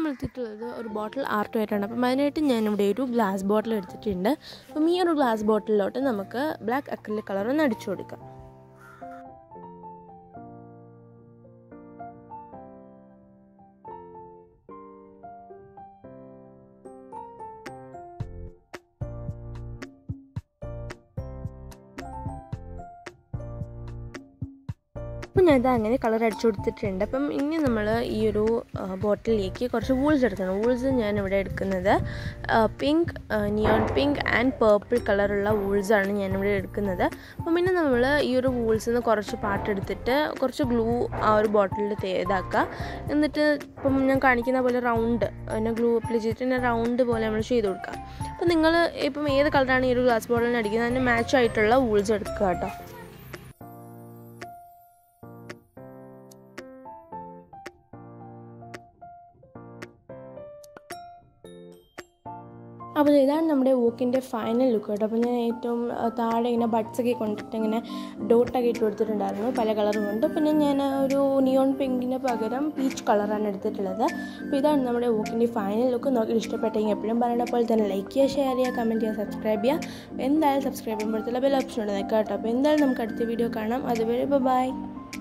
എടുത്തിട്ടുള്ളത് ഒരു ബോട്ടിൽ ആർട്ടുമായിട്ടാണ് അപ്പം അതിനായിട്ട് ഞാനിവിടെ ഒരു ഗ്ലാസ് ബോട്ടിൽ എടുത്തിട്ടുണ്ട് അപ്പം ഈ ഒരു ഗ്ലാസ് ബോട്ടിലോട്ട് നമുക്ക് ബ്ലാക്ക് അക്രിലിക് കളർ ഒന്ന് അടിച്ചു കൊടുക്കാം അപ്പം ഞാനിത് അങ്ങനെ കളർ അടിച്ചു കൊടുത്തിട്ടുണ്ട് അപ്പം ഇനി നമ്മൾ ഈ ഒരു ബോട്ടിലേക്ക് കുറച്ച് വൂൾസ് എടുക്കണം വൂൾസ് ഞാൻ ഇവിടെ എടുക്കുന്നത് pink neon pink and purple കളറുള്ള വൂൾസാണ് ഞാനിവിടെ എടുക്കുന്നത് അപ്പം പിന്നെ നമ്മൾ ഈ ഒരു വൂൾസിൽ നിന്ന് കുറച്ച് പാട്ട് എടുത്തിട്ട് കുറച്ച് ഗ്ലൂ ആ ഒരു ബോട്ടിലിൽ ഇതാക്കുക എന്നിട്ട് ഇപ്പം ഞാൻ കാണിക്കുന്ന പോലെ റൗണ്ട് പിന്നെ ഗ്ലൂ അപ്ലൈ ചെയ്തിട്ട് പിന്നെ റൗണ്ട് പോലെ നമ്മൾ ചെയ്ത് കൊടുക്കുക അപ്പം നിങ്ങൾ ഇപ്പം ഏത് കളറാണ് ഈ ഒരു ഗ്ലാസ് ബോട്ടിലിന് അടിക്കുന്നത് അതിന് മാച്ച് ആയിട്ടുള്ള വൂൾസ് എടുക്കുക കേട്ടോ അപ്പോൾ ഇതാണ് നമ്മുടെ വോക്കിൻ്റെ ഫൈനൽ ലുക്ക് കേട്ടോ അപ്പോൾ ഞാൻ ഏറ്റവും താഴെ ഇങ്ങനെ ബഡ്സൊക്കെ കൊണ്ടിട്ട് ഇങ്ങനെ ഡോട്ടൊക്കെ ഇട്ട് കൊടുത്തിട്ടുണ്ടായിരുന്നു പല കളറും കൊണ്ട് പിന്നെ ഞാൻ ഒരു നിയോൺ പിങ്കിന് പകരം പീച്ച് കളറാണ് എടുത്തിട്ടുള്ളത് അപ്പോൾ ഇതാണ് നമ്മുടെ വോക്കിൻ്റെ ഫൈനൽ ലുക്ക് നോക്കി ഇഷ്ടപ്പെട്ടെങ്കിൽ എപ്പോഴും പറയുന്ന പോലെ തന്നെ ലൈക്ക് ചെയ്യുക ഷെയർ ചെയ്യുക കമൻറ്റ് ചെയ്യുക സബ്സ്ക്രൈബ് ചെയ്യുക എന്തായാലും സബ്സ്ക്രൈബ് ചെയ്യുമ്പോഴത്തുള്ള ബെൽ ഓപ്ഷൻ ഉണ്ട് കേട്ടോ അപ്പോൾ എന്തായാലും നമുക്ക് അടുത്ത വീഡിയോ കാണാം അതുവരെ ബൈ